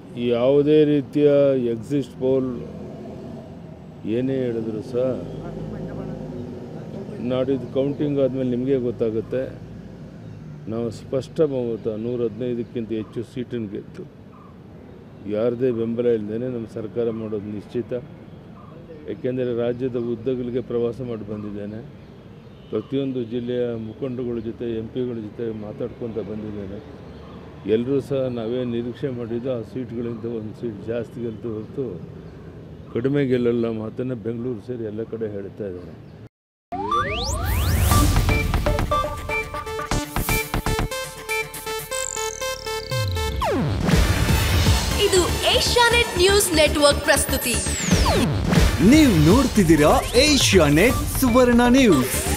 ಯಾವುದೇ ರೀತಿಯ exist pole ಏನೇ ಹೇಳಿದ್ರು ಸಹ ನಾಡಿದ್ದು ಕೌಂಟಿಂಗ್ ಆದಮೇಲೆ ನಿಮಗೆ ಗೊತ್ತಾಗುತ್ತೆ ನಾವು ಸ್ಪಷ್ಟ ಬಹುಮತ ನೂರ ಹದಿನೈದಕ್ಕಿಂತ ಹೆಚ್ಚು ಸೀಟನ್ನು ಗೆದ್ದು ಯಾರದೇ ಬೆಂಬಲ ಇಲ್ಲದೇ ನಮ್ಮ ಸರ್ಕಾರ ಮಾಡೋದು ನಿಶ್ಚಿತ ಏಕೆಂದರೆ ರಾಜ್ಯದ ಉದ್ದಗಲಿಗೆ ಪ್ರವಾಸ ಮಾಡಿ ಬಂದಿದ್ದೇನೆ ಪ್ರತಿಯೊಂದು ಜಿಲ್ಲೆಯ ಮುಖಂಡಗಳ ಜೊತೆ ಎಂ ಪಿಗಳ ಜೊತೆ ಮಾತಾಡ್ಕೊತ ಬಂದಿದ್ದೇನೆ ಎಲ್ಲರೂ ಸಹ ನಾವೇ ನಿರೀಕ್ಷೆ ಮಾಡಿದ್ದು ಆ ಸೀಟ್ಗಳಿಂದ ಒಂದು ಸೀಟ್ ಜಾಸ್ತಿ ಗೆಲ್ತು ಹೊರತು ಕಡಿಮೆ ಗೆಲ್ಲಲ್ಲ ಮಾತನ್ನು ಬೆಂಗಳೂರು ಸೇರಿ ಎಲ್ಲ ಕಡೆ ಹೇಳ್ತಾ ಇದ್ದಾರೆ ಇದು ಏಷ್ಯಾನೆಟ್ ನ್ಯೂಸ್ ನೆಟ್ವರ್ಕ್ ಪ್ರಸ್ತುತಿ ನೀವು ನೋಡ್ತಿದ್ದೀರಾ ಏಷ್ಯಾ ನೆಟ್ ಸುವರ್ಣ ನ್ಯೂಸ್